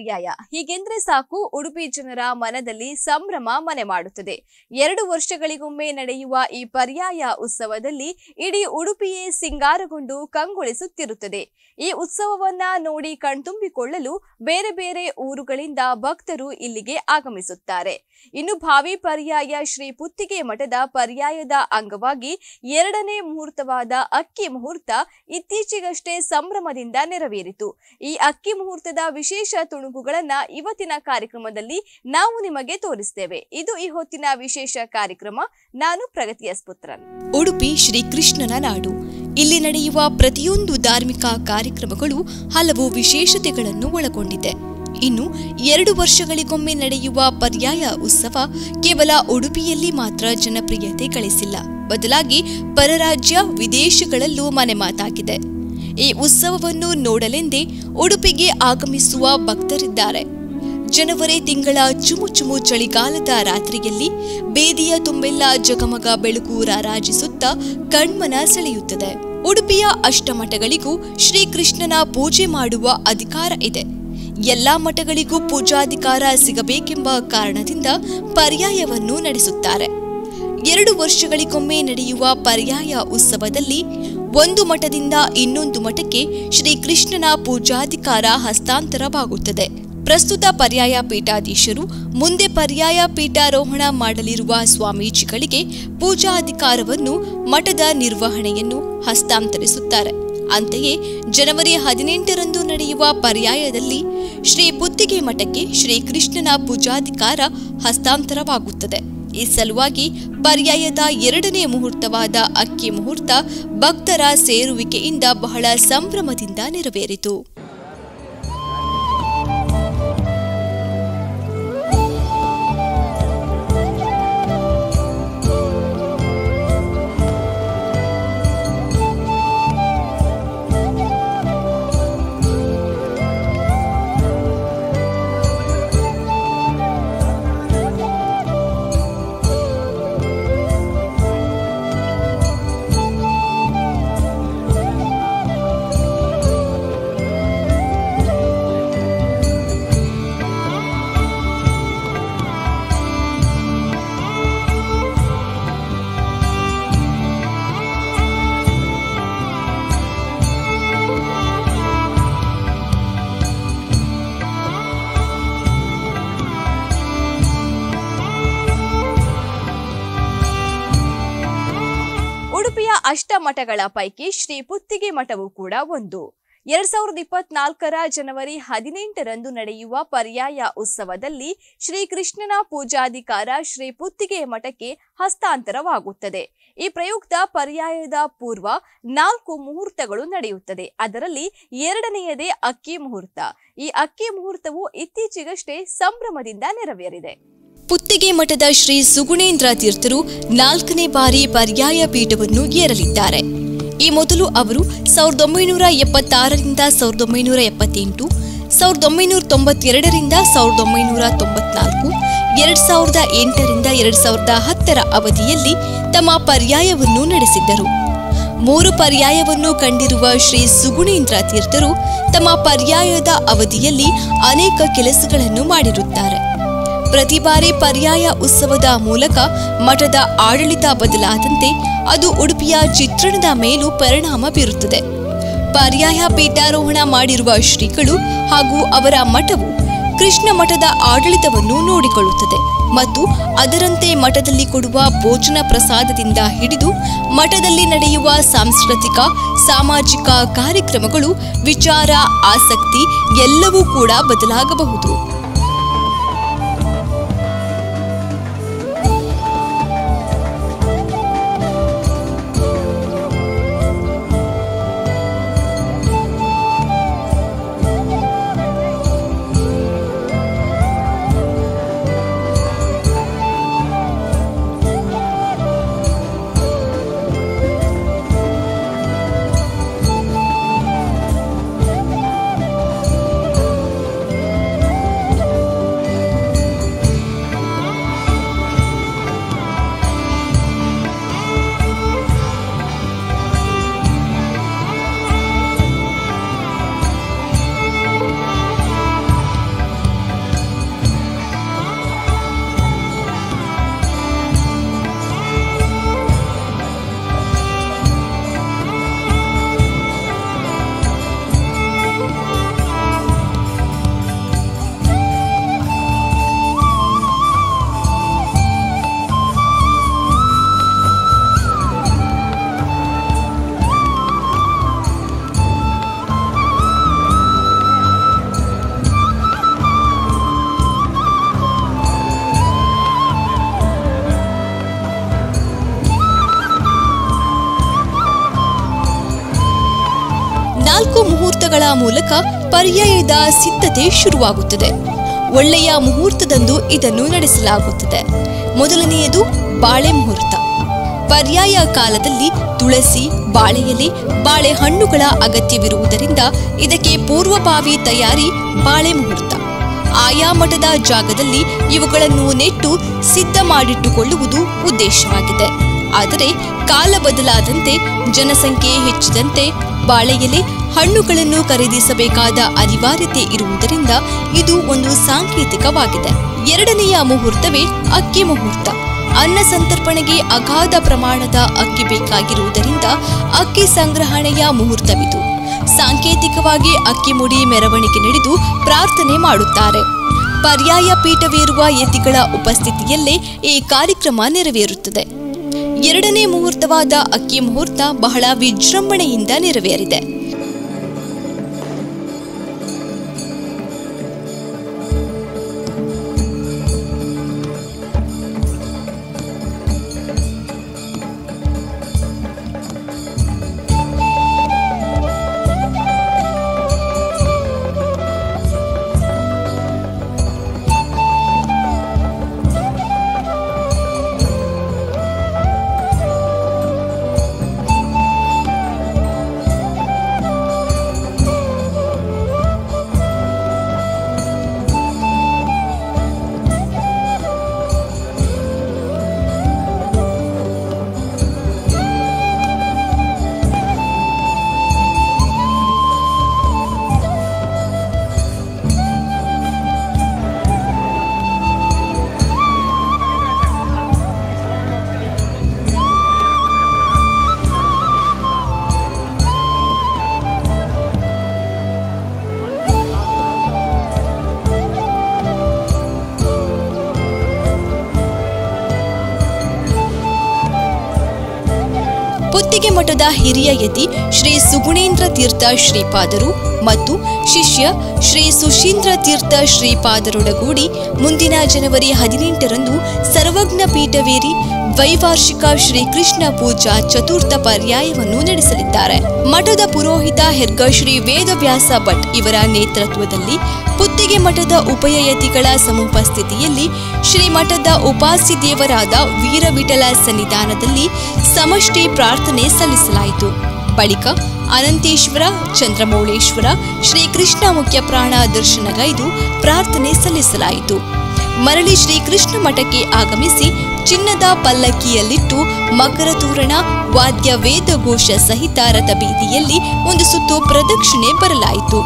ಪರ್ಯಾಯ ಹೀಗೆಂದ್ರೆ ಸಾಕು ಉಡುಪಿ ಜನರ ಮನದಲ್ಲಿ ಸಂಭ್ರಮ ಮನೆ ಮಾಡುತ್ತದೆ ಎರಡು ವರ್ಷಗಳಿಗೊಮ್ಮೆ ನಡೆಯುವ ಈ ಪರ್ಯಾಯ ಉತ್ಸವದಲ್ಲಿ ಇಡೀ ಉಡುಪಿಯೇ ಸಿಂಗಾರಗೊಂಡು ಕಂಗೊಳಿಸುತ್ತಿರುತ್ತದೆ ಈ ಉತ್ಸವವನ್ನ ನೋಡಿ ಕಣ್ತುಂಬಿಕೊಳ್ಳಲು ಬೇರೆ ಬೇರೆ ಊರುಗಳಿಂದ ಭಕ್ತರು ಇಲ್ಲಿಗೆ ಆಗಮಿಸುತ್ತಾರೆ ಇನ್ನು ಭಾವಿ ಪರ್ಯಾಯ ಶ್ರೀ ಪುತ್ತಿಗೆ ಮಠದ ಪರ್ಯಾಯದ ಅಂಗವಾಗಿ ಎರಡನೇ ಮುಹೂರ್ತವಾದ ಅಕ್ಕಿ ಮುಹೂರ್ತ ಇತ್ತೀಚೆಗಷ್ಟೇ ಸಂಭ್ರಮದಿಂದ ನೆರವೇರಿತು ಈ ಅಕ್ಕಿ ಮುಹೂರ್ತದ ವಿಶೇಷ ತುಣುಕುಗಳನ್ನ ಇವತ್ತಿನ ಕಾರ್ಯಕ್ರಮದಲ್ಲಿ ನಾವು ನಿಮಗೆ ತೋರಿಸ್ತೇವೆ ಇದು ಈ ಹೊತ್ತಿನ ವಿಶೇಷ ಕಾರ್ಯಕ್ರಮ ನಾನು ಪ್ರಗತಿಯ ಸ್ಪುತ್ರನ್ ಉಡುಪಿ ಶ್ರೀ ಕೃಷ್ಣನ ನಾಡು ಇಲ್ಲಿ ನಡೆಯುವ ಪ್ರತಿಯೊಂದು ಧಾರ್ಮಿಕ ಕಾರ್ಯಕ್ರಮಗಳು ಹಲವು ವಿಶೇಷತೆಗಳನ್ನು ಒಳಗೊಂಡಿದೆ ಇನ್ನು ಎರಡು ವರ್ಷಗಳಿಗೊಮ್ಮೆ ನಡೆಯುವ ಪರ್ಯಾಯ ಉತ್ಸವ ಕೇವಲ ಉಡುಪಿಯಲ್ಲಿ ಮಾತ್ರ ಜನಪ್ರಿಯತೆ ಗಳಿಸಿಲ್ಲ ಬದಲಾಗಿ ಪರರಾಜ್ಯ ವಿದೇಶಗಳಲ್ಲೂ ಮನೆ ಮಾತಾಗಿದೆ ಈ ಉತ್ಸವವನ್ನು ನೋಡಲೆಂದೇ ಉಡುಪಿಗೆ ಆಗಮಿಸುವ ಭಕ್ತರಿದ್ದಾರೆ ಜನವರಿ ತಿಂಗಳ ಚುಮು ಚುಮು ಚಳಿಗಾಲದ ರಾತ್ರಿಯಲ್ಲಿ ಬೇದಿಯ ತುಂಬೆಲ್ಲ ಜಗಮಗ ಬೆಳಕು ರಾರಾಜಿಸುತ್ತಾ ಕಣ್ಮನ ಸೆಳೆಯುತ್ತದೆ ಉಡುಪಿಯ ಅಷ್ಟಮಠಗಳಿಗೂ ಶ್ರೀಕೃಷ್ಣನ ಪೂಜೆ ಮಾಡುವ ಅಧಿಕಾರ ಇದೆ ಎಲ್ಲಾ ಮಠಗಳಿಗೂ ಪೂಜಾಧಿಕಾರ ಸಿಗಬೇಕೆಂಬ ಕಾರಣದಿಂದ ಪರ್ಯಾಯವನ್ನು ನಡೆಸುತ್ತಾರೆ ಎರಡು ವರ್ಷಗಳಿಗೊಮ್ಮೆ ನಡೆಯುವ ಪರ್ಯಾಯ ಉತ್ಸವದಲ್ಲಿ ಒಂದು ಮಠದಿಂದ ಇನ್ನೊಂದು ಮಠಕ್ಕೆ ಶ್ರೀಕೃಷ್ಣನ ಪೂಜಾಧಿಕಾರ ಹಸ್ತಾಂತರವಾಗುತ್ತದೆ ಪ್ರಸ್ತುತ ಪರ್ಯಾಯ ಪೀಠಾಧೀಶರು ಮುಂದೆ ಪರ್ಯಾಯ ಪೀಠಾರೋಹಣ ಮಾಡಲಿರುವ ಸ್ವಾಮೀಜಿಗಳಿಗೆ ಪೂಜಾಧಿಕಾರವನ್ನು ಮಠದ ನಿರ್ವಹಣೆಯನ್ನು ಹಸ್ತಾಂತರಿಸುತ್ತಾರೆ ಅಂತೆಯೇ ಜನವರಿ ಹದಿನೆಂಟರಂದು ನಡೆಯುವ ಪರ್ಯಾಯದಲ್ಲಿ ಶ್ರೀ ಪುತ್ತಿಗೆ ಮಠಕ್ಕೆ ಶ್ರೀಕೃಷ್ಣನ ಪೂಜಾಧಿಕಾರ ಹಸ್ತಾಂತರವಾಗುತ್ತದೆ ಈ ಸಲುವಾಗಿ ಪರ್ಯಾಯದ ಎರಡನೇ ಮುಹೂರ್ತವಾದ ಅಕ್ಕಿ ಮುಹೂರ್ತ ಭಕ್ತರ ಸೇರುವಿಕೆಯಿಂದ ಬಹಳ ಸಂಭ್ರಮದಿಂದ ನೆರವೇರಿತು ಉಡುಪಿಯ ಅಷ್ಟಮಠಗಳ ಪೈಕಿ ಶ್ರೀ ಪುತ್ತಿಗೆ ಮಠವು ಕೂಡ ಒಂದು ಎರಡ್ ಸಾವಿರದ ಇಪ್ಪತ್ನಾಲ್ಕರ ಜನವರಿ ಹದಿನೆಂಟರಂದು ನಡೆಯುವ ಪರ್ಯಾಯ ಉತ್ಸವದಲ್ಲಿ ಶ್ರೀಕೃಷ್ಣನ ಪೂಜಾಧಿಕಾರ ಶ್ರೀ ಪುತ್ತಿಗೆ ಮಠಕ್ಕೆ ಹಸ್ತಾಂತರವಾಗುತ್ತದೆ ಈ ಪ್ರಯುಕ್ತ ಪರ್ಯಾಯದ ಪೂರ್ವ ನಾಲ್ಕು ಮುಹೂರ್ತಗಳು ನಡೆಯುತ್ತದೆ ಅದರಲ್ಲಿ ಎರಡನೆಯದೇ ಅಕ್ಕಿ ಮುಹೂರ್ತ ಈ ಅಕ್ಕಿ ಮುಹೂರ್ತವು ಇತ್ತೀಚೆಗಷ್ಟೇ ಸಂಭ್ರಮದಿಂದ ನೆರವೇರಿದೆ ಪುತ್ತಿಗೆ ಮಠದ ಶ್ರೀ ಸುಗುಣೇಂದ್ರ ತೀರ್ಥರು ನಾಲ್ಕನೇ ಬಾರಿ ಪರ್ಯಾಯ ಪೀಠವನ್ನು ಏರಲಿದ್ದಾರೆ ಈ ಮೊದಲು ಅವರು ಸಾವಿರದ ಒಂಬೈನೂರ ಎಪ್ಪತ್ತಾರರಿಂದ ಸಾವಿರದ ಒಂಬೈನೂರ ಎಪ್ಪತ್ತೆಂಟು ಸಾವಿರದ ಒಂಬೈನೂರ ತೊಂಬತ್ತೆರಡರಿಂದ ಸಾವಿರದ ಒಂಬೈನೂರ ತೊಂಬತ್ನಾಲ್ಕು ಎರಡ್ ಸಾವಿರದ ಎಂಟರಿಂದ ಎರಡ್ ಸಾವಿರದ ಹತ್ತರ ಅವಧಿಯಲ್ಲಿ ತಮ್ಮ ಪರ್ಯಾಯವನ್ನು ನಡೆಸಿದ್ದರು ಮೂರು ಪರ್ಯಾಯವನ್ನು ಕಂಡಿರುವ ಶ್ರೀ ಸುಗುಣೇಂದ್ರ ತೀರ್ಥರು ತಮ್ಮ ಪರ್ಯಾಯದ ಅವಧಿಯಲ್ಲಿ ಅನೇಕ ಕೆಲಸಗಳನ್ನು ಮಾಡಿರುತ್ತಾರೆ ಪ್ರತಿ ಬಾರಿ ಪರ್ಯಾಯ ಉತ್ಸವದ ಮೂಲಕ ಮಠದ ಆಡಳಿತ ಬದಲಾದಂತೆ ಅದು ಉಡುಪಿಯ ಚಿತ್ರಣದ ಮೇಲೂ ಪರಿಣಾಮ ಬೀರುತ್ತದೆ ಪರ್ಯಾಯ ಪೀಠಾರೋಹಣ ಮಾಡಿರುವ ಶ್ರೀಗಳು ಹಾಗೂ ಅವರ ಮಠವು ಕೃಷ್ಣ ಮಠದ ಆಡಳಿತವನ್ನು ನೋಡಿಕೊಳ್ಳುತ್ತದೆ ಮತ್ತು ಅದರಂತೆ ಮಠದಲ್ಲಿ ಕೊಡುವ ಭೋಜನ ಪ್ರಸಾದದಿಂದ ಹಿಡಿದು ಮಠದಲ್ಲಿ ನಡೆಯುವ ಸಾಂಸ್ಕೃತಿಕ ಸಾಮಾಜಿಕ ಕಾರ್ಯಕ್ರಮಗಳು ವಿಚಾರ ಆಸಕ್ತಿ ಎಲ್ಲವೂ ಕೂಡ ಬದಲಾಗಬಹುದು ನಾಲ್ಕು ಮುಹೂರ್ತಗಳ ಮೂಲಕ ಪರ್ಯಾಯದ ಸಿದ್ಧತೆ ಶುರುವಾಗುತ್ತದೆ ಒಳ್ಳೆಯ ಮುಹೂರ್ತದಂದು ಇದನ್ನು ನಡೆಸಲಾಗುತ್ತದೆ ಮೊದಲನೆಯದು ಬಾಳೆ ಮುಹೂರ್ತ ಪರ್ಯಾಯ ಕಾಲದಲ್ಲಿ ತುಳಸಿ ಬಾಳೆ ಎಲೆ ಬಾಳೆಹಣ್ಣುಗಳ ಅಗತ್ಯವಿರುವುದರಿಂದ ಇದಕ್ಕೆ ಪೂರ್ವಭಾವಿ ತಯಾರಿ ಬಾಳೆ ಮುಹೂರ್ತ ಆಯಾ ಮಠದ ಜಾಗದಲ್ಲಿ ಇವುಗಳನ್ನು ನೆಟ್ಟು ಸಿದ್ಧ ಮಾಡಿಟ್ಟುಕೊಳ್ಳುವುದು ಉದ್ದೇಶವಾಗಿದೆ ಆದರೆ ಕಾಲ ಬದಲಾದಂತೆ ಜನಸಂಖ್ಯೆ ಹೆಚ್ಚಿದಂತೆ ಬಾಳೆ ಎಲೆ ಹಣ್ಣುಗಳನ್ನು ಖರೀದಿಸಬೇಕಾದ ಅನಿವಾರ್ಯತೆ ಇರುವುದರಿಂದ ಇದು ಒಂದು ಸಾಂಕೇತಿಕವಾಗಿದೆ ಎರಡನೆಯ ಮುಹೂರ್ತವೇ ಅಕ್ಕಿ ಮುಹೂರ್ತ ಅನ್ನ ಸಂತರ್ಪಣೆಗೆ ಅಗಾಧ ಪ್ರಮಾಣದ ಅಕ್ಕಿ ಬೇಕಾಗಿರುವುದರಿಂದ ಅಕ್ಕಿ ಸಂಗ್ರಹಣೆಯ ಮುಹೂರ್ತವಿದು ಸಾಂಕೇತಿಕವಾಗಿ ಅಕ್ಕಿ ಮುಡಿ ಮೆರವಣಿಗೆ ನಡೆದು ಪ್ರಾರ್ಥನೆ ಮಾಡುತ್ತಾರೆ ಪರ್ಯಾಯ ಪೀಠವೇರುವ ಯತಿಗಳ ಉಪಸ್ಥಿತಿಯಲ್ಲೇ ಈ ಕಾರ್ಯಕ್ರಮ ನೆರವೇರುತ್ತದೆ ಎರಡನೇ ಮುಹೂರ್ತವಾದ ಅಕ್ಕಿ ಮುಹೂರ್ತ ಬಹಳ ವಿಜೃಂಭಣೆಯಿಂದ ನೆರವೇರಿದೆ ಪುತ್ತಿಗೆ ಮಠದ ಹಿರಿಯ ಯತಿ ಶ್ರೀ ಸುಗುಣೇಂದ್ರ ತೀರ್ಥ ಶ್ರೀಪಾದರು ಮತ್ತು ಶಿಷ್ಯ ಶ್ರೀ ಸುಶೀಂದ್ರ ತೀರ್ಥ ಶ್ರೀಪಾದರೊಡಗೂಡಿ ಮುಂದಿನ ಜನವರಿ ಹದಿನೆಂಟರಂದು ಸರ್ವಜ್ಞ ಪೀಠವೇರಿ ದ್ವೈವಾರ್ಷಿಕ ಶ್ರೀಕೃಷ್ಣ ಪೂಜಾ ಚತುರ್ಥ ಪರ್ಯಾಯವನ್ನು ನಡೆಸಲಿದ್ದಾರೆ ಮಠದ ಪುರೋಹಿತ ಹೆರ್ಗ ಶ್ರೀ ವೇದವ್ಯಾಸ ಭಟ್ ಇವರ ನೇತೃತ್ವದಲ್ಲಿ ಪುತ್ತಿಗೆ ಮಠದ ಉಪಯಯತಿಗಳ ಸಮುಪಸ್ಥಿತಿಯಲ್ಲಿ ಶ್ರೀ ಮಠದ ಉಪಾಸ್ಯ ದೇವರಾದ ವೀರವಿಠಲ ಸನ್ನಿಧಾನದಲ್ಲಿ ಸಮಷ್ಟಿ ಪ್ರಾರ್ಥನೆ ಸಲ್ಲಿಸಲಾಯಿತು ಬಳಿಕ ಅನಂತೇಶ್ವರ ಚಂದ್ರಮೌಳೇಶ್ವರ ಶ್ರೀಕೃಷ್ಣ ಮುಖ್ಯ ಪ್ರಾಣ ದರ್ಶನಗೈದು ಪ್ರಾರ್ಥನೆ ಸಲ್ಲಿಸಲಾಯಿತು ಮರಳಿ ಶ್ರೀಕೃಷ್ಣ ಮಠಕ್ಕೆ ಆಗಮಿಸಿ ಚಿನ್ನದ ಪಲ್ಲಕ್ಕಿಯಲ್ಲಿಟ್ಟು ಮಕರ ತೋರಣ ವಾದ್ಯ ವೇದಘೋಷ ಸಹಿತ ರಥಬೀದಿಯಲ್ಲಿ ಒಂದು ಸುತ್ತು ಪ್ರದಕ್ಷಿಣೆ ಬರಲಾಯಿತು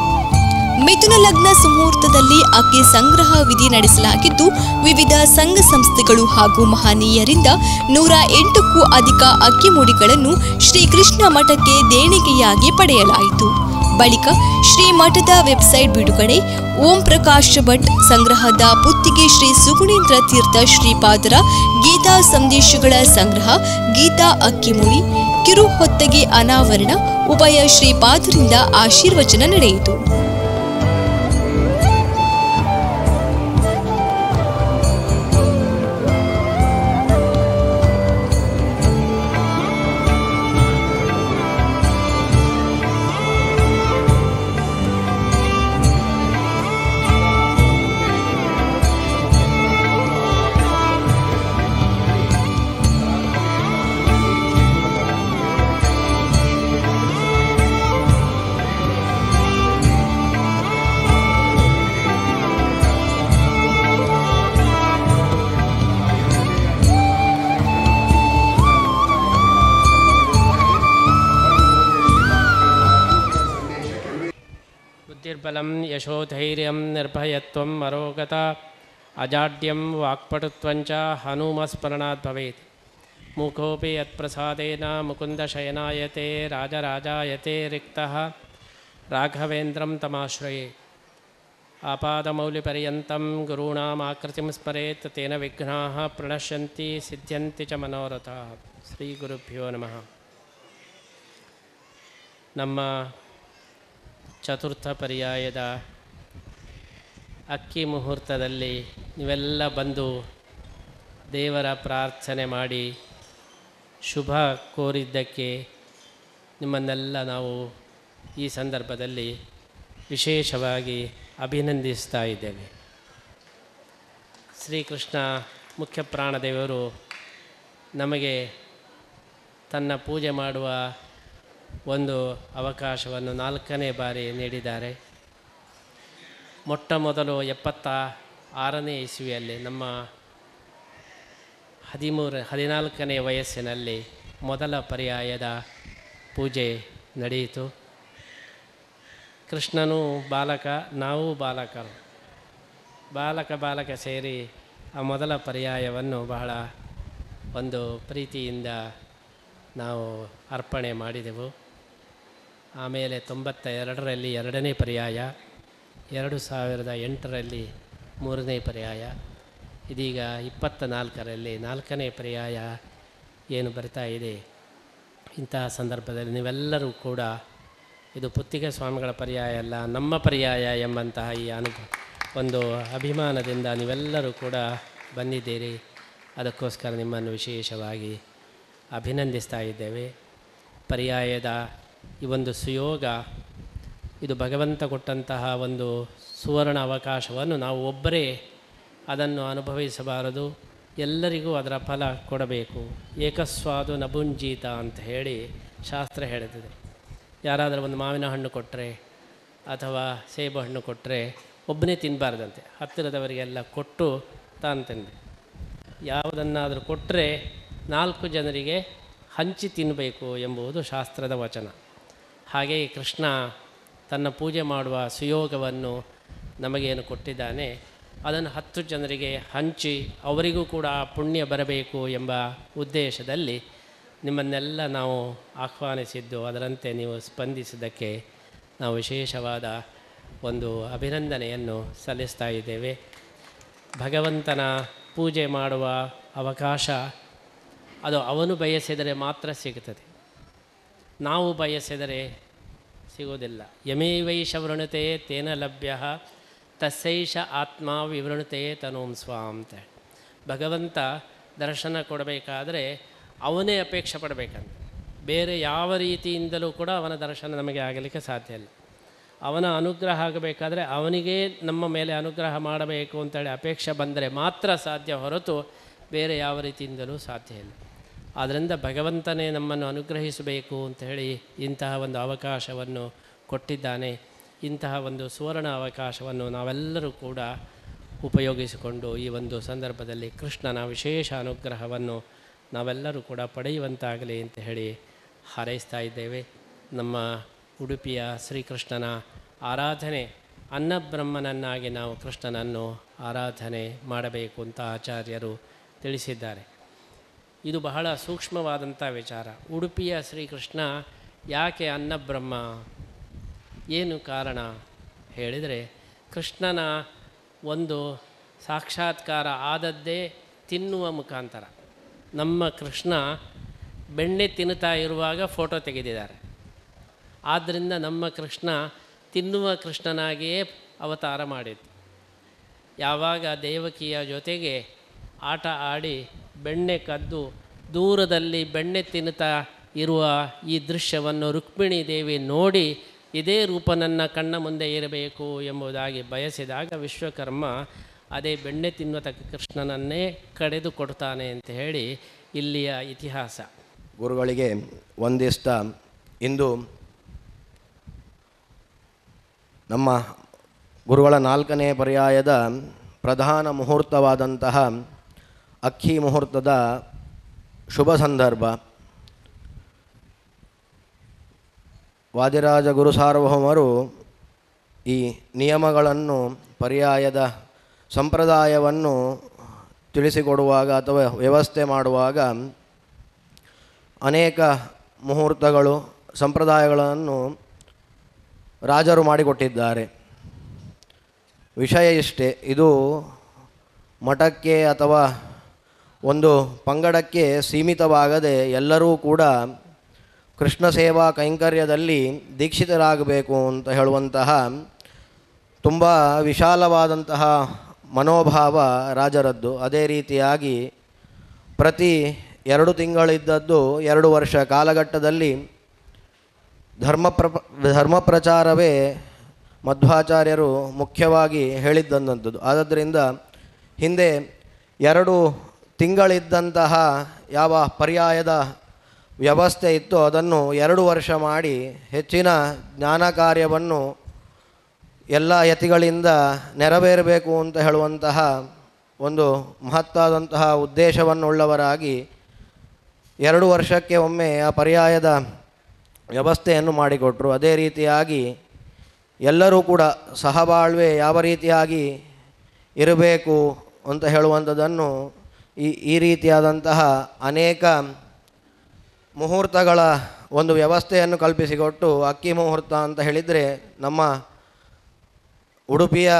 ಮಿಥುನ ಲಗ್ನ ಸುಮುಹೂರ್ತದಲ್ಲಿ ಅಕ್ಕಿ ಸಂಗ್ರಹ ವಿಧಿ ನಡೆಸಲಾಗಿದ್ದು ವಿವಿಧ ಸಂಘ ಸಂಸ್ಥೆಗಳು ಹಾಗೂ ಮಹನೀಯರಿಂದ ನೂರ ಎಂಟಕ್ಕೂ ಅಧಿಕ ಅಕ್ಕಿ ಮುಡಿಗಳನ್ನು ಶ್ರೀಕೃಷ್ಣ ಮಠಕ್ಕೆ ದೇಣಿಗೆಯಾಗಿ ಪಡೆಯಲಾಯಿತು ಬಳಿಕ ಶ್ರೀ ಮಠದ ವೆಬ್ಸೈಟ್ ಬಿಡುಗಡೆ ಓಂ ಪ್ರಕಾಶ್ ಭಟ್ ಸಂಗ್ರಹದ ಪುತ್ತಿಗೆ ಶ್ರೀ ಸುಗುಣೇಂದ್ರ ತೀರ್ಥ ಶ್ರೀಪಾದರ ಗೀತಾ ಸಂದೇಶಗಳ ಸಂಗ್ರಹ ಗೀತಾ ಅಕ್ಕಿಮುಡಿ ಕಿರು ಹೊತ್ತಗೆ ಅನಾವರಣ ಉಭಯ ಶ್ರೀಪಾದರಿಂದ ಆಶೀರ್ವಚನ ನಡೆಯಿತು बुद्धिर्बलं यशोधैर्यं निर्भयत्वम् अरोगता अजाड्यं वाक्पटुत्वञ्च हनुमस्मरणात् भवेत् मुखोऽपि यत्प्रसादेन मुकुन्दशयनायते राजराजायते रिक्तः राघवेन्द्रं तमाश्रये आपादमौलिपर्यन्तं गुरूणामाकृतिं स्मरेत् तेन विघ्नाः प्रणश्यन्ति सिद्ध्यन्ति च मनोरथाः श्रीगुरुभ्यो नमः ನಮ್ಮ ಚತುರ್ಥ ಪರ್ಯಾಯದ ಅಕ್ಕಿ ಮುಹೂರ್ತದಲ್ಲಿ ನೀವೆಲ್ಲ ಬಂದು ದೇವರ ಪ್ರಾರ್ಥನೆ ಮಾಡಿ ಶುಭ ಕೋರಿದ್ದಕ್ಕೆ ನಿಮ್ಮನ್ನೆಲ್ಲ ನಾವು ಈ ಸಂದರ್ಭದಲ್ಲಿ ವಿಶೇಷವಾಗಿ ಅಭಿನಂದಿಸ್ತಾ ಇದ್ದೇವೆ ಶ್ರೀಕೃಷ್ಣ ಮುಖ್ಯ ಪ್ರಾಣದೇವರು ನಮಗೆ ತನ್ನ ಪೂಜೆ ಮಾಡುವ ಒಂದು ಅವಕಾಶವನ್ನು ನಾಲ್ಕನೇ ಬಾರಿ ನೀಡಿದ್ದಾರೆ ಮೊಟ್ಟ ಮೊದಲು ಎಪ್ಪತ್ತ ಆರನೇ ಇಸ್ವಿಯಲ್ಲಿ ನಮ್ಮ ಹದಿಮೂರು ಹದಿನಾಲ್ಕನೇ ವಯಸ್ಸಿನಲ್ಲಿ ಮೊದಲ ಪರ್ಯಾಯದ ಪೂಜೆ ನಡೆಯಿತು ಕೃಷ್ಣನು ಬಾಲಕ ನಾವು ಬಾಲಕರು ಬಾಲಕ ಬಾಲಕ ಸೇರಿ ಆ ಮೊದಲ ಪರ್ಯಾಯವನ್ನು ಬಹಳ ಒಂದು ಪ್ರೀತಿಯಿಂದ ನಾವು ಅರ್ಪಣೆ ಮಾಡಿದೆವು ಆಮೇಲೆ ತೊಂಬತ್ತ ಎರಡರಲ್ಲಿ ಎರಡನೇ ಪರ್ಯಾಯ ಎರಡು ಸಾವಿರದ ಎಂಟರಲ್ಲಿ ಮೂರನೇ ಪರ್ಯಾಯ ಇದೀಗ ಇಪ್ಪತ್ತ ನಾಲ್ಕರಲ್ಲಿ ನಾಲ್ಕನೇ ಪರ್ಯಾಯ ಏನು ಬರ್ತಾ ಇದೆ ಇಂತಹ ಸಂದರ್ಭದಲ್ಲಿ ನೀವೆಲ್ಲರೂ ಕೂಡ ಇದು ಪುತ್ತಿಗೆ ಸ್ವಾಮಿಗಳ ಪರ್ಯಾಯ ಅಲ್ಲ ನಮ್ಮ ಪರ್ಯಾಯ ಎಂಬಂತಹ ಈ ಅನುಭವ ಒಂದು ಅಭಿಮಾನದಿಂದ ನೀವೆಲ್ಲರೂ ಕೂಡ ಬಂದಿದ್ದೀರಿ ಅದಕ್ಕೋಸ್ಕರ ನಿಮ್ಮನ್ನು ವಿಶೇಷವಾಗಿ ಅಭಿನಂದಿಸ್ತಾ ಇದ್ದೇವೆ ಪರ್ಯಾಯದ ಈ ಒಂದು ಸುಯೋಗ ಇದು ಭಗವಂತ ಕೊಟ್ಟಂತಹ ಒಂದು ಸುವರ್ಣ ಅವಕಾಶವನ್ನು ನಾವು ಒಬ್ಬರೇ ಅದನ್ನು ಅನುಭವಿಸಬಾರದು ಎಲ್ಲರಿಗೂ ಅದರ ಫಲ ಕೊಡಬೇಕು ಏಕಸ್ವಾದು ನಭುಂಜೀತ ಅಂತ ಹೇಳಿ ಶಾಸ್ತ್ರ ಹೇಳುತ್ತದೆ ಯಾರಾದರೂ ಒಂದು ಮಾವಿನ ಹಣ್ಣು ಕೊಟ್ಟರೆ ಅಥವಾ ಸೇಬು ಹಣ್ಣು ಕೊಟ್ಟರೆ ಒಬ್ಬನೇ ತಿನ್ನಬಾರ್ದಂತೆ ಹತ್ತಿರದವರಿಗೆಲ್ಲ ಕೊಟ್ಟು ತಾನು ತಿನ್ನಬೇಕು ಯಾವುದನ್ನಾದರೂ ಕೊಟ್ಟರೆ ನಾಲ್ಕು ಜನರಿಗೆ ಹಂಚಿ ತಿನ್ನಬೇಕು ಎಂಬುದು ಶಾಸ್ತ್ರದ ವಚನ ಹಾಗೆಯೇ ಕೃಷ್ಣ ತನ್ನ ಪೂಜೆ ಮಾಡುವ ಸುಯೋಗವನ್ನು ನಮಗೇನು ಕೊಟ್ಟಿದ್ದಾನೆ ಅದನ್ನು ಹತ್ತು ಜನರಿಗೆ ಹಂಚಿ ಅವರಿಗೂ ಕೂಡ ಪುಣ್ಯ ಬರಬೇಕು ಎಂಬ ಉದ್ದೇಶದಲ್ಲಿ ನಿಮ್ಮನ್ನೆಲ್ಲ ನಾವು ಆಹ್ವಾನಿಸಿದ್ದು ಅದರಂತೆ ನೀವು ಸ್ಪಂದಿಸಿದ್ದಕ್ಕೆ ನಾವು ವಿಶೇಷವಾದ ಒಂದು ಅಭಿನಂದನೆಯನ್ನು ಸಲ್ಲಿಸ್ತಾ ಇದ್ದೇವೆ ಭಗವಂತನ ಪೂಜೆ ಮಾಡುವ ಅವಕಾಶ ಅದು ಅವನು ಬಯಸಿದರೆ ಮಾತ್ರ ಸಿಗುತ್ತದೆ ನಾವು ಬಯಸಿದರೆ ಸಿಗೋದಿಲ್ಲ ಯಮೇವೈಷ ವೃಣತೆ ತೇನ ಲಭ್ಯ ತಸ್ಸೈಷ ಆತ್ಮ ವಿವೃಣತೆ ತನೋಂ ಸ್ವಾಂ ಅಂತ ಭಗವಂತ ದರ್ಶನ ಕೊಡಬೇಕಾದ್ರೆ ಅವನೇ ಅಪೇಕ್ಷೆ ಪಡಬೇಕಂತ ಬೇರೆ ಯಾವ ರೀತಿಯಿಂದಲೂ ಕೂಡ ಅವನ ದರ್ಶನ ನಮಗೆ ಆಗಲಿಕ್ಕೆ ಸಾಧ್ಯ ಇಲ್ಲ ಅವನ ಅನುಗ್ರಹ ಆಗಬೇಕಾದ್ರೆ ಅವನಿಗೆ ನಮ್ಮ ಮೇಲೆ ಅನುಗ್ರಹ ಮಾಡಬೇಕು ಅಂತೇಳಿ ಅಪೇಕ್ಷೆ ಬಂದರೆ ಮಾತ್ರ ಸಾಧ್ಯ ಹೊರತು ಬೇರೆ ಯಾವ ರೀತಿಯಿಂದಲೂ ಸಾಧ್ಯ ಇಲ್ಲ ಆದ್ದರಿಂದ ಭಗವಂತನೇ ನಮ್ಮನ್ನು ಅನುಗ್ರಹಿಸಬೇಕು ಅಂತ ಹೇಳಿ ಇಂತಹ ಒಂದು ಅವಕಾಶವನ್ನು ಕೊಟ್ಟಿದ್ದಾನೆ ಇಂತಹ ಒಂದು ಸುವರ್ಣ ಅವಕಾಶವನ್ನು ನಾವೆಲ್ಲರೂ ಕೂಡ ಉಪಯೋಗಿಸಿಕೊಂಡು ಈ ಒಂದು ಸಂದರ್ಭದಲ್ಲಿ ಕೃಷ್ಣನ ವಿಶೇಷ ಅನುಗ್ರಹವನ್ನು ನಾವೆಲ್ಲರೂ ಕೂಡ ಪಡೆಯುವಂತಾಗಲಿ ಅಂತ ಹೇಳಿ ಹಾರೈಸ್ತಾ ಇದ್ದೇವೆ ನಮ್ಮ ಉಡುಪಿಯ ಶ್ರೀಕೃಷ್ಣನ ಆರಾಧನೆ ಅನ್ನಬ್ರಹ್ಮನನ್ನಾಗಿ ನಾವು ಕೃಷ್ಣನನ್ನು ಆರಾಧನೆ ಮಾಡಬೇಕು ಅಂತ ಆಚಾರ್ಯರು ತಿಳಿಸಿದ್ದಾರೆ ಇದು ಬಹಳ ಸೂಕ್ಷ್ಮವಾದಂಥ ವಿಚಾರ ಉಡುಪಿಯ ಶ್ರೀಕೃಷ್ಣ ಯಾಕೆ ಅನ್ನಬ್ರಹ್ಮ ಏನು ಕಾರಣ ಹೇಳಿದರೆ ಕೃಷ್ಣನ ಒಂದು ಸಾಕ್ಷಾತ್ಕಾರ ಆದದ್ದೇ ತಿನ್ನುವ ಮುಖಾಂತರ ನಮ್ಮ ಕೃಷ್ಣ ಬೆಣ್ಣೆ ತಿನ್ನುತ್ತಾ ಇರುವಾಗ ಫೋಟೋ ತೆಗೆದಿದ್ದಾರೆ ಆದ್ದರಿಂದ ನಮ್ಮ ಕೃಷ್ಣ ತಿನ್ನುವ ಕೃಷ್ಣನಾಗಿಯೇ ಅವತಾರ ಮಾಡಿದ್ದು ಯಾವಾಗ ದೇವಕಿಯ ಜೊತೆಗೆ ಆಟ ಆಡಿ ಬೆಣ್ಣೆ ಕದ್ದು ದೂರದಲ್ಲಿ ಬೆಣ್ಣೆ ತಿನ್ನುತ್ತಾ ಇರುವ ಈ ದೃಶ್ಯವನ್ನು ರುಕ್ಮಿಣಿ ದೇವಿ ನೋಡಿ ಇದೇ ರೂಪ ನನ್ನ ಕಣ್ಣ ಮುಂದೆ ಇರಬೇಕು ಎಂಬುದಾಗಿ ಬಯಸಿದಾಗ ವಿಶ್ವಕರ್ಮ ಅದೇ ಬೆಣ್ಣೆ ತಿನ್ನುವ ಕೃಷ್ಣನನ್ನೇ ಕಡೆದು ಕೊಡ್ತಾನೆ ಅಂತ ಹೇಳಿ ಇಲ್ಲಿಯ ಇತಿಹಾಸ ಗುರುಗಳಿಗೆ ಒಂದಿಷ್ಟ ಇಂದು ನಮ್ಮ ಗುರುಗಳ ನಾಲ್ಕನೇ ಪರ್ಯಾಯದ ಪ್ರಧಾನ ಮುಹೂರ್ತವಾದಂತಹ ಅಕ್ಕಿ ಮುಹೂರ್ತದ ಶುಭ ಸಂದರ್ಭ ವಾದಿರಾಜ ಗುರು ಸಾರ್ವಭೌಮರು ಈ ನಿಯಮಗಳನ್ನು ಪರ್ಯಾಯದ ಸಂಪ್ರದಾಯವನ್ನು ತಿಳಿಸಿಕೊಡುವಾಗ ಅಥವಾ ವ್ಯವಸ್ಥೆ ಮಾಡುವಾಗ ಅನೇಕ ಮುಹೂರ್ತಗಳು ಸಂಪ್ರದಾಯಗಳನ್ನು ರಾಜರು ಮಾಡಿಕೊಟ್ಟಿದ್ದಾರೆ ವಿಷಯ ಇಷ್ಟೇ ಇದು ಮಠಕ್ಕೆ ಅಥವಾ ಒಂದು ಪಂಗಡಕ್ಕೆ ಸೀಮಿತವಾಗದೆ ಎಲ್ಲರೂ ಕೂಡ ಕೃಷ್ಣ ಸೇವಾ ಕೈಂಕರ್ಯದಲ್ಲಿ ದೀಕ್ಷಿತರಾಗಬೇಕು ಅಂತ ಹೇಳುವಂತಹ ತುಂಬ ವಿಶಾಲವಾದಂತಹ ಮನೋಭಾವ ರಾಜರದ್ದು ಅದೇ ರೀತಿಯಾಗಿ ಪ್ರತಿ ಎರಡು ತಿಂಗಳಿದ್ದದ್ದು ಎರಡು ವರ್ಷ ಕಾಲಘಟ್ಟದಲ್ಲಿ ಧರ್ಮ ಪ್ರ ಧರ್ಮ ಪ್ರಚಾರವೇ ಮಧ್ವಾಚಾರ್ಯರು ಮುಖ್ಯವಾಗಿ ಹೇಳಿದ್ದಂಥದ್ದು ಆದ್ದರಿಂದ ಹಿಂದೆ ಎರಡು ತಿಂಗಳಿದ್ದಂತಹ ಯಾವ ಪರ್ಯಾಯದ ವ್ಯವಸ್ಥೆ ಇತ್ತು ಅದನ್ನು ಎರಡು ವರ್ಷ ಮಾಡಿ ಹೆಚ್ಚಿನ ಜ್ಞಾನ ಕಾರ್ಯವನ್ನು ಎಲ್ಲ ಯತಿಗಳಿಂದ ನೆರವೇರಬೇಕು ಅಂತ ಹೇಳುವಂತಹ ಒಂದು ಮಹತ್ತಾದಂತಹ ಉದ್ದೇಶವನ್ನುಳ್ಳವರಾಗಿ ಎರಡು ವರ್ಷಕ್ಕೆ ಒಮ್ಮೆ ಆ ಪರ್ಯಾಯದ ವ್ಯವಸ್ಥೆಯನ್ನು ಮಾಡಿಕೊಟ್ರು ಅದೇ ರೀತಿಯಾಗಿ ಎಲ್ಲರೂ ಕೂಡ ಸಹಬಾಳ್ವೆ ಯಾವ ರೀತಿಯಾಗಿ ಇರಬೇಕು ಅಂತ ಹೇಳುವಂಥದ್ದನ್ನು ಈ ಈ ರೀತಿಯಾದಂತಹ ಅನೇಕ ಮುಹೂರ್ತಗಳ ಒಂದು ವ್ಯವಸ್ಥೆಯನ್ನು ಕಲ್ಪಿಸಿಕೊಟ್ಟು ಅಕ್ಕಿ ಮುಹೂರ್ತ ಅಂತ ಹೇಳಿದರೆ ನಮ್ಮ ಉಡುಪಿಯ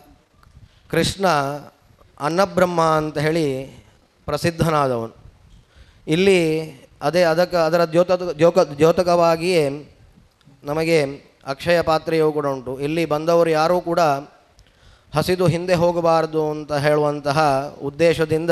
ಕೃಷ್ಣ ಅನ್ನಬ್ರಹ್ಮ ಅಂತ ಹೇಳಿ ಪ್ರಸಿದ್ಧನಾದವನು ಇಲ್ಲಿ ಅದೇ ಅದಕ್ಕೆ ಅದರ ದ್ಯೋತ ದ್ಯೋಕ ದ್ಯೋತಕವಾಗಿಯೇ ನಮಗೆ ಅಕ್ಷಯ ಪಾತ್ರೆಯೂ ಕೂಡ ಉಂಟು ಇಲ್ಲಿ ಬಂದವರು ಯಾರೂ ಕೂಡ ಹಸಿದು ಹಿಂದೆ ಹೋಗಬಾರದು ಅಂತ ಹೇಳುವಂತಹ ಉದ್ದೇಶದಿಂದ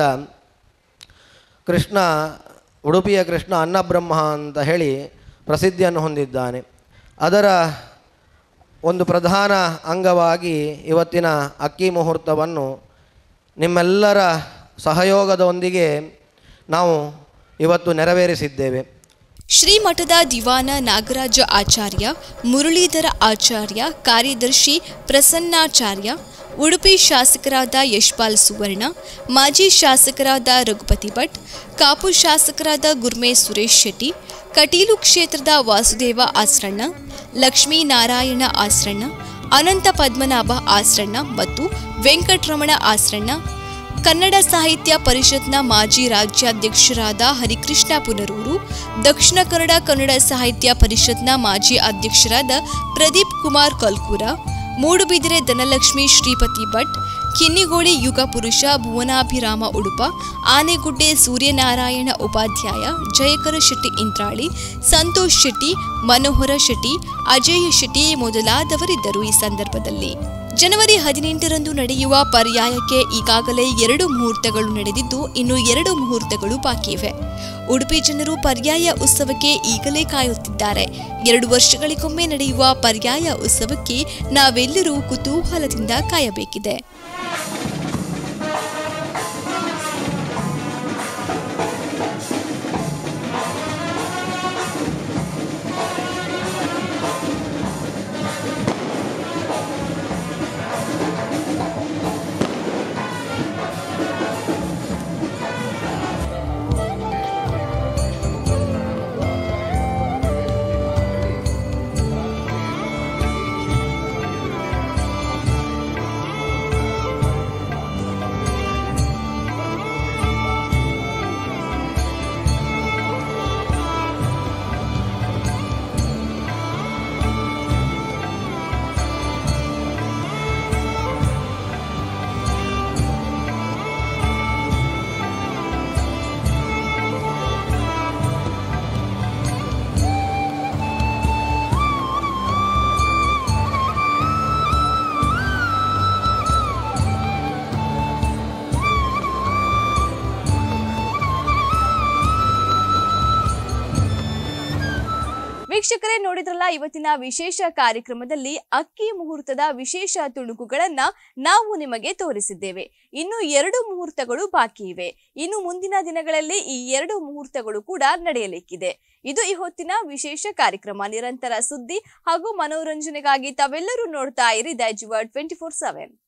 ಕೃಷ್ಣ ಉಡುಪಿಯ ಕೃಷ್ಣ ಅನ್ನಬ್ರಹ್ಮ ಅಂತ ಹೇಳಿ ಪ್ರಸಿದ್ಧಿಯನ್ನು ಹೊಂದಿದ್ದಾನೆ ಅದರ ಒಂದು ಪ್ರಧಾನ ಅಂಗವಾಗಿ ಇವತ್ತಿನ ಅಕ್ಕಿ ಮುಹೂರ್ತವನ್ನು ನಿಮ್ಮೆಲ್ಲರ ಸಹಯೋಗದೊಂದಿಗೆ ನಾವು ಇವತ್ತು ನೆರವೇರಿಸಿದ್ದೇವೆ ಶ್ರೀಮಠದ ದಿವಾನ ನಾಗರಾಜ ಆಚಾರ್ಯ ಮುರಳೀಧರ ಆಚಾರ್ಯ ಕಾರ್ಯದರ್ಶಿ ಪ್ರಸನ್ನಾಚಾರ್ಯ ಉಡುಪಿ ಶಾಸಕರಾದ ಯಶ್ಪಾಲ್ ಸುವರ್ಣ ಮಾಜಿ ಶಾಸಕರಾದ ರಘುಪತಿ ಭಟ್ ಕಾಪು ಶಾಸಕರಾದ ಗುರ್ಮೆ ಸುರೇಶ್ ಶೆಟ್ಟಿ ಕಟೀಲು ಕ್ಷೇತ್ರದ ವಾಸುದೇವ ಆಸ್ರಣ್ಣ ಲಕ್ಷ್ಮೀನಾರಾಯಣ ಆಸ್ರಣ್ಣ ಅನಂತ ಪದ್ಮನಾಭ ಆಸ್ರಣ್ಣ ಮತ್ತು ವೆಂಕಟರಮಣ ಆಸ್ರಣ್ಣ ಕನ್ನಡ ಸಾಹಿತ್ಯ ಪರಿಷತ್ನ ಮಾಜಿ ರಾಜ್ಯಾಧ್ಯಕ್ಷರಾದ ಹರಿಕೃಷ್ಣ ಪುನರೂರು ದಕ್ಷಿಣ ಕನ್ನಡ ಕನ್ನಡ ಸಾಹಿತ್ಯ ಪರಿಷತ್ನ ಮಾಜಿ ಅಧ್ಯಕ್ಷರಾದ ಪ್ರದೀಪ್ ಕುಮಾರ್ ಕಲ್ಕೂರ ಮೂಡುಬಿದಿರೆ ಧನಲಕ್ಷ್ಮಿ ಶ್ರೀಪತಿ ಭಟ್ ಕಿನ್ನಿಗೋಳಿ ಯುಗ ಪುರುಷ ಭುವನಾಭಿರಾಮ ಉಡುಪ ಆನೆಗುಡ್ಡೆ ಸೂರ್ಯನಾರಾಯಣ ಉಪಾಧ್ಯಾಯ ಜಯಕರ ಶೆಟ್ಟಿ ಇಂತ್ರಾಳಿ ಸಂತೋಷ್ ಶೆಟ್ಟಿ ಮನೋಹರ ಶೆಟ್ಟಿ ಅಜಯ್ ಶೆಟ್ಟಿ ಮೊದಲಾದವರಿದ್ದರು ಈ ಸಂದರ್ಭದಲ್ಲಿ ಜನವರಿ ಹದಿನೆಂಟರಂದು ನಡೆಯುವ ಪರ್ಯಾಯಕ್ಕೆ ಈಗಾಗಲೇ ಎರಡು ಮುಹೂರ್ತಗಳು ನಡೆದಿದ್ದು ಇನ್ನು ಎರಡು ಮುಹೂರ್ತಗಳು ಬಾಕಿ ಇವೆ ಉಡುಪಿ ಜನರು ಪರ್ಯಾಯ ಉತ್ಸವಕ್ಕೆ ಈಗಲೇ ಕಾಯುತ್ತಿದ್ದಾರೆ ಎರಡು ವರ್ಷಗಳಿಗೊಮ್ಮೆ ನಡೆಯುವ ಪರ್ಯಾಯ ಉತ್ಸವಕ್ಕೆ ನಾವೆಲ್ಲರೂ ಕುತೂಹಲದಿಂದ ಕಾಯಬೇಕಿದೆ ವೀಕ್ಷಕರೇ ನೋಡಿದ್ರಲ್ಲ ಇವತ್ತಿನ ವಿಶೇಷ ಕಾರ್ಯಕ್ರಮದಲ್ಲಿ ಅಕ್ಕಿ ಮುಹೂರ್ತದ ವಿಶೇಷ ತುಣುಕುಗಳನ್ನ ನಾವು ನಿಮಗೆ ತೋರಿಸಿದ್ದೇವೆ ಇನ್ನು ಎರಡು ಮುಹೂರ್ತಗಳು ಬಾಕಿ ಇವೆ ಇನ್ನು ಮುಂದಿನ ದಿನಗಳಲ್ಲಿ ಈ ಎರಡು ಮುಹೂರ್ತಗಳು ಕೂಡ ನಡೆಯಲಿಕ್ಕಿದೆ ಇದು ಈ ಹೊತ್ತಿನ ವಿಶೇಷ ಕಾರ್ಯಕ್ರಮ ನಿರಂತರ ಸುದ್ದಿ ಹಾಗೂ ಮನೋರಂಜನೆಗಾಗಿ ತಾವೆಲ್ಲರೂ ನೋಡ್ತಾ ಇರಿ ದೈಜುವ ಟ್ವೆಂಟಿ ಫೋರ್ ಸೆವೆನ್